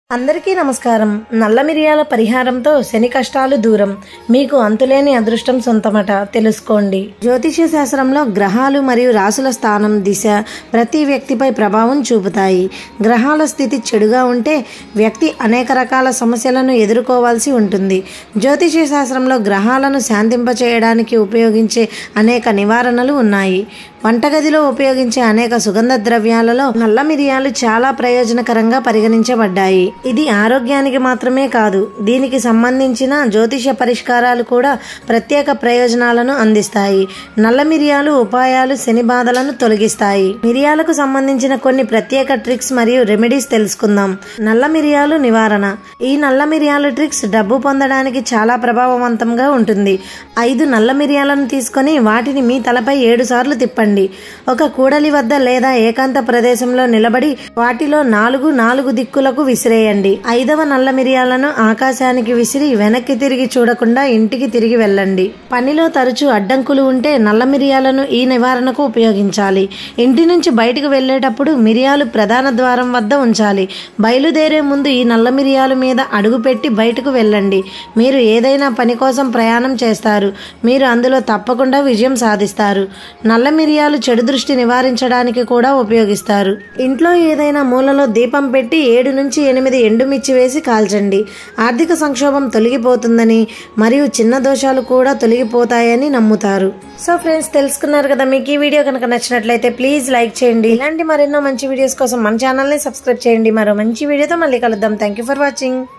అందరికీ నమస్కారం నల్ల మిరియాల పరిహారంతో శని కష్టాలు దూరం మీకు అంతులేని అదృష్టం సొంతమట తెలుసుకోండి జ్యోతిష్య శాస్త్రంలో గ్రహాలు మరియు రాసుల స్థానం దిశ ప్రతి వ్యక్తిపై ప్రభావం చూపుతాయి గ్రహాల స్థితి చెడుగా ఉంటే వ్యక్తి అనేక రకాల సమస్యలను ఎదుర్కోవాల్సి ఉంటుంది జ్యోతిష్య శాస్త్రంలో గ్రహాలను శాంతింపచేయడానికి ఉపయోగించే అనేక నివారణలు ఉన్నాయి వంటగదిలో ఉపయోగించే అనేక సుగంధ ద్రవ్యాలలో నల్ల మిరియాలు చాలా ప్రయోజనకరంగా పరిగణించబడ్డాయి ఇది ఆరోగ్యానికి మాత్రమే కాదు దీనికి సంబంధించిన జ్యోతిష పరిష్కారాలు కూడా ప్రత్యేక ప్రయోజనాలను అందిస్తాయి నల్ల మిరియాలు ఉపాయాలు శని బాధలను తొలగిస్తాయి మిరియాలకు సంబంధించిన కొన్ని ప్రత్యేక ట్రిక్స్ మరియు రెమెడీస్ తెలుసుకుందాం నల్ల మిరియాలు నివారణ ఈ నల్ల మిరియాలు ట్రిక్స్ డబ్బు పొందడానికి చాలా ప్రభావవంతంగా ఉంటుంది ఐదు నల్ల మిరియాలను తీసుకొని వాటిని మీ తలపై ఏడు సార్లు తిప్పండి ఒక కూడలి వద్ద లేదా ఏకాంత ప్రదేశంలో నిలబడి వాటిలో నాలుగు నాలుగు దిక్కులకు విసిరేయండి ఐదవ నల్ల మిరియాలను ఆకాశానికి విసిరి వెనక్కి తిరిగి చూడకుండా ఇంటికి తిరిగి వెళ్ళండి పనిలో తరచూ అడ్డంకులు ఉంటే నల్ల మిరియాలను ఈ నివారణకు ఉపయోగించాలి ఇంటి నుంచి బయటకు వెళ్ళేటప్పుడు మిరియాలు ప్రధాన ద్వారం వద్ద ఉంచాలి బయలుదేరే ముందు ఈ నల్ల మిరియాల మీద అడుగుపెట్టి బయటకు వెళ్ళండి మీరు ఏదైనా పని కోసం ప్రయాణం చేస్తారు మీరు అందులో తప్పకుండా విజయం సాధిస్తారు నల్ల మిరియాలు చెడు దృష్టి నివారించడానికి కూడా ఉపయోగిస్తారు ఇంట్లో ఏదైనా మూలలో దీపం పెట్టి ఏడు నుంచి ఎనిమిది ఎండుమిర్చి వేసి కాల్చండి ఆర్థిక సంక్షోభం తొలగిపోతుందని మరియు చిన్న దోషాలు కూడా తొలగిపోతాయని నమ్ముతారు సో ఫ్రెండ్స్ తెలుసుకున్నారు కదా మీకు ఈ వీడియో కనుక నచ్చినట్లయితే ప్లీజ్ లైక్ చేయండి ఇలాంటి మరెన్నో మంచి వీడియోస్ కోసం మన ఛానల్ని సబ్స్క్రైబ్ చేయండి మరో మంచి వీడియోతో మళ్ళీ కలుద్దాం థ్యాంక్ యూ ఫర్ వాచింగ్